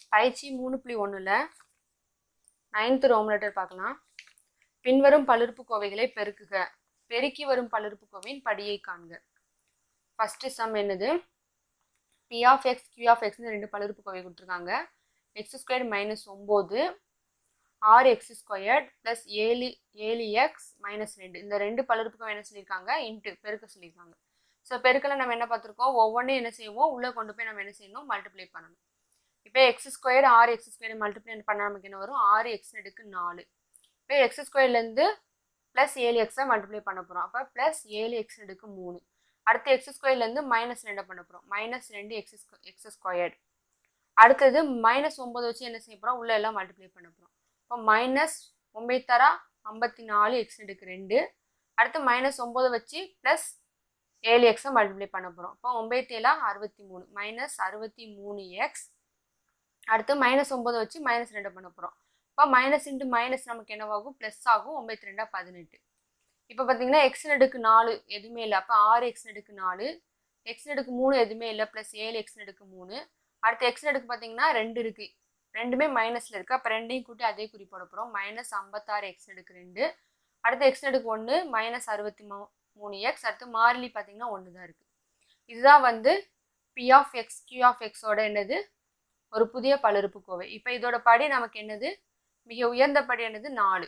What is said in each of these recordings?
பயிற்சி மூணு புள்ளி ஒன்றில் நைன்த் ரோம் லெட்டர் பார்க்கலாம் பின்வரும் பல்லுறுப்புக்கோவைகளை பெருக்குக பெருக்கி வரும் பல்லுறுப்புக்கோவையின் படியை காண்க ஃபஸ்ட்டு சம் என்னது P of X Q of எக்ஸ்னு ரெண்டு பல்லுறுப்புக்கோவை கொடுத்துருக்காங்க எக்ஸ் ஸ்கொயர் மைனஸ் ஒம்பது ஆறு எக்ஸ் ஸ்கொயர்ட் ப்ளஸ் ஏழு ஏழு எக்ஸ் மைனஸ் ரெண்டு இந்த ரெண்டு பல்லுறுப்புக்கோவை என்ன சொல்லியிருக்காங்க இன்ட்டு பெருக்க சொல்லியிருக்காங்க ஸோ பெருக்கில் நம்ம என்ன பார்த்துருக்கோம் ஒவ்வொன்றும் என்ன செய்வோம் உள்ளே கொண்டு போய் நம்ம என்ன செய்யணும் மல்டிப்ளை பண்ணணும் இப்போ எக்ஸ் ஸ்கொயர் ஆறு எக்ஸ் ஸ்கொயர் மல்டிப்ளை பண்ணால் நமக்கு என்ன வரும் ஆறு எக்ஸ் எடுக்கு நாலு இப்போ எக்ஸ் ஸ்கொயர்லேருந்து ப்ளஸ் ஏழு எக்ஸை மல்டிப்ளை பண்ண போகிறோம் அப்போ ப்ளஸ் ஏழு எக்ஸ் எடுக்கு மூணு அடுத்து எக்ஸ் ஸ்கொயர்லேருந்து மைனஸ் ரெண்டை பண்ண போகிறோம் மைனஸ் ரெண்டு எக்ஸ் எக்ஸ் ஸ்கொயர்டு அடுத்தது மைனஸ் ஒம்பது வச்சு என்ன செய்ய போகிறோம் உள்ளே எல்லாம் மல்டிப்ளை பண்ண போகிறோம் இப்போ மைனஸ் ஒம்பது தரா ஐம்பத்தி நாலு எக்ஸ் எடுக்கு ரெண்டு அடுத்து மைனஸ் ஒம்பது வச்சு ப்ளஸ் ஏழு எக்ஸை மல்டிப்ளை பண்ண போகிறோம் இப்போ ஒம்பத்தி ஏழா அறுபத்தி மூணு மைனஸ் அறுபத்தி மூணு எக்ஸ் அடுத்து மைனஸ் ஒம்பது வச்சு மைனஸ் ரெண்டை பண்ண போகிறோம் இப்போ மைனஸ் இன்ட்டு மைனஸ் நமக்கு என்னவாகும் ப்ளஸ் ஆகும் ஒம்பத்தி ரெண்டா பதினெட்டு இப்போ பார்த்தீங்கன்னா எக்ஸ் நடுக்கு நாலு எதுவுமே இல்லை அப்போ ஆறு எக்ஸ் நடுக்கு நாலு எக்ஸ் நடுக்கு மூணு எதுவுமே இல்லை ப்ளஸ் ஏழு எக்ஸ் நடுக்கு மூணு அடுத்து எக்ஸ் நடுக்கு பார்த்தீங்கன்னா ரெண்டு இருக்குது ரெண்டுமே மைனஸில் இருக்குது அப்போ ரெண்டையும் கூட்டி அதே குறி போட போகிறோம் மைனஸ் ஐம்பத்தாறு எக்ஸ் நடுக்கு ரெண்டு அடுத்து எக்ஸ் நடுக்கு ஒன்று மைனஸ் அறுபத்தி மூ மூணு எக்ஸ் அடுத்து மாறிலி பார்த்தீங்கன்னா ஒன்று தான் இருக்குது இதுதான் வந்து P of X Q of எக்ஸோட என்னது ஒரு புதிய பல்லுறுப்புக்கோவை இப்போ இதோட படி நமக்கு என்னது மிக உயர்ந்த படி என்னது நாலு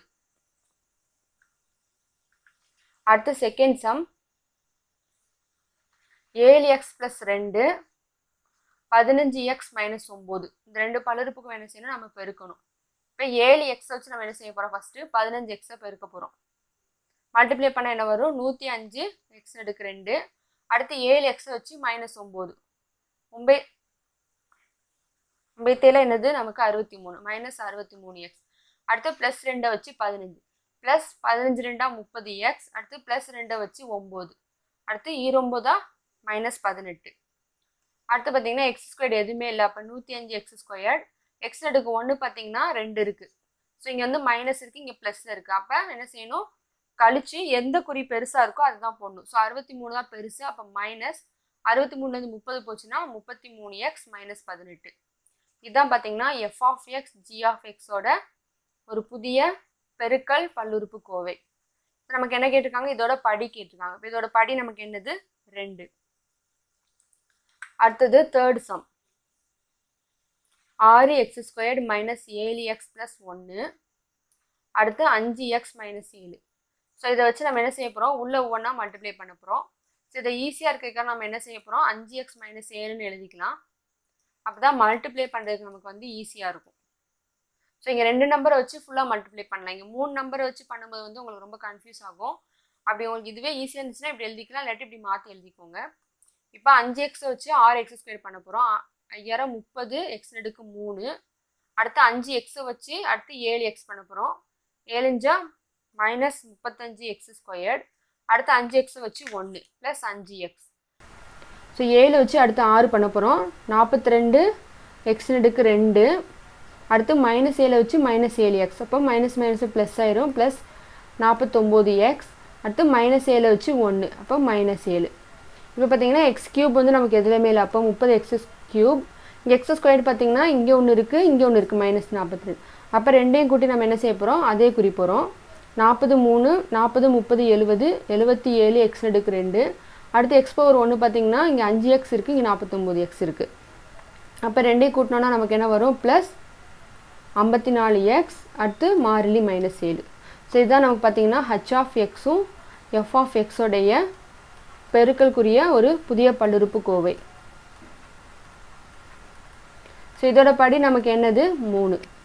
அடுத்து செகண்ட் சம் ஏழு எக்ஸ் ப்ளஸ் ரெண்டு பதினஞ்சு எக்ஸ் மைனஸ் ஒம்பது இந்த ரெண்டு பல்லுறுப்புக்கும் என்ன செய்யணும் நம்ம பெருக்கணும் இப்போ ஏழு எக்ஸ் வச்சு நம்ம என்ன செய்ய போகிறோம் ஃபஸ்ட்டு பதினஞ்சு எக்ஸை பெருக்க போகிறோம் மல்டிப்ளை பண்ண என்ன வரும் நூற்றி அஞ்சு எக்ஸ் எடுக்கு ரெண்டு அடுத்து ஏழு எக்ஸை வச்சு மைனஸ் ஒம்பது ஒம்பே ஒம்பத்தேல என்னது நமக்கு அறுபத்தி மூணு மைனஸ் அறுபத்தி மூணு எக்ஸ் அடுத்து ப்ளஸ் ரெண்டை வச்சு பதினஞ்சு ப்ளஸ் பதினஞ்சு ரெண்டா முப்பது எக்ஸ் அடுத்து ப்ளஸ் ரெண்டை வச்சு ஒம்பது அடுத்து ஈரொம்பதா மைனஸ் பதினெட்டு அடுத்து பார்த்தீங்கன்னா எக்ஸ் ஸ்கொயர்டு எதுவுமே இல்லை அப்போ நூற்றி அஞ்சு எக்ஸ் ஸ்கொயர்ட் எக்ஸ் எடுக்கு ஒன்று பார்த்தீங்கன்னா ரெண்டு இருக்குது ஸோ இங்கே வந்து மைனஸ் இருக்குது இங்கே ப்ளஸ் இருக்குது அப்போ என்ன செய்யணும் கழிச்சு எந்த குறி பெருசாக இருக்கோ அதுதான் போடணும் ஸோ அறுபத்தி மூணு தான் பெருசு அப்போ மைனஸ் அறுபத்தி மூணுலேருந்து முப்பது போச்சுன்னா முப்பத்தி மூணு எக்ஸ் மைனஸ் பதினெட்டு இதுதான் பார்த்தீங்கன்னா F of X G of எக்ஸோட ஒரு புதிய பெருக்கல் பல்லுறுப்புக்கோவை நமக்கு என்ன கேட்டிருக்காங்க இதோட படி கேட்டிருக்காங்க இப்போ இதோட படி நமக்கு என்னது ரெண்டு அடுத்தது தேர்ட் சம் ஆறு எக்ஸ் ஸ்கொயர்டு மைனஸ் ஏழு எக்ஸ் ப்ளஸ் ஒன்று அடுத்து அஞ்சு எக்ஸ் மைனஸ் ஏழு ஸோ இதை வச்சு நம்ம என்ன செய்ய போகிறோம் உள்ளே ஒவ்வொன்றா மல்டிப்ளை பண்ண போகிறோம் ஸோ இதை ஈஸியாக இருக்கிறதுக்காக நம்ம என்ன செய்ய போகிறோம் அஞ்சு எக்ஸ் மைனஸ் ஏழுன்னு எழுதிக்கலாம் அப்போ தான் மல்டிப்ளை பண்ணுறதுக்கு நமக்கு வந்து ஈஸியாக இருக்கும் ஸோ இங்கே ரெண்டு நம்பரை வச்சு ஃபுல்லாக மல்டிப்ளை பண்ணலாம் இங்கே மூணு நம்பரை வச்சு பண்ணும்போது வந்து உங்களுக்கு ரொம்ப கன்ஃபியூஸ் ஆகும் அப்படி உங்களுக்கு இதுவே ஈஸியாக இருந்துச்சுன்னா இப்படி எழுதிக்கலாம் இல்லாட்டி இப்படி மாற்றி எழுதிக்கோங்க இப்போ அஞ்சு எக்ஸை வச்சு ஆறு எக்ஸ் ஸ்கொயர் பண்ண போகிறோம் ஐயாயிரம் முப்பது எக்ஸ் எடுக்கு மூணு அடுத்து அஞ்சு எக்ஸை வச்சு அடுத்து ஏழு எக்ஸ் பண்ண போகிறோம் ஏழுஞ்சா மைனஸ் முப்பத்தஞ்சு எக்ஸ் ஸ்கொயர்ட் அடுத்து அஞ்சு எக்ஸை வச்சு ஒன்று ப்ளஸ் அஞ்சு எக்ஸ் ஸோ ஏழு வச்சு அடுத்து ஆறு பண்ண போகிறோம் நாற்பத்தி ரெண்டு எக்ஸ் எடுக்கு ரெண்டு அடுத்து மைனஸ் ஏழை வச்சு மைனஸ் ஏழு எக்ஸ் அப்போ மைனஸ் மைனஸ் ப்ளஸ் ஆயிரும் ப்ளஸ் நாற்பத்தொம்போது எக்ஸ் அடுத்து மைனஸ் ஏழை வச்சு ஒன்று அப்போ மைனஸ் ஏழு இப்போ பார்த்தீங்கன்னா எக்ஸ் கியூப் வந்து நமக்கு எதுலையுமே இல்லை அப்போ முப்பது எக்ஸ் கியூப் இங்கே எக்ஸ் ஸ்கொயர் பார்த்தீங்கன்னா இங்கே ஒன்று இருக்குது இங்கே ஒன்று இருக்குது மைனஸ் நாற்பத்தி ரெண்டு அப்போ ரெண்டையும் கூட்டி நம்ம என்ன செய்ய போகிறோம் அதே குறி போகிறோம் நாற்பது மூணு நாற்பது முப்பது எழுபது எழுபத்தி ஏழு எக்ஸ் எடுக்கு ரெண்டு அடுத்து எக்ஸ் பவர் ஒன்று பார்த்தீங்கன்னா இங்கே அஞ்சு எக்ஸ் இருக்குது இங்கே நாற்பத்தொம்போது எக்ஸ் இருக்குது அப்போ ரெண்டையும் கூட்டினோன்னா நமக்கு என்ன வரும் ப்ளஸ் ஐம்பத்தி நாலு எக்ஸ் அடுத்து மாறிலி மைனஸ் ஏழு ஸோ இதுதான் நமக்கு பார்த்தீங்கன்னா ஹச் ஆஃப் எக்ஸும் எஃப் ஆஃப் எக்ஸோடைய பெருக்கல்குரிய ஒரு புதிய பல்லுறுப்புக்கோவை ஸோ இதோட படி நமக்கு என்னது மூணு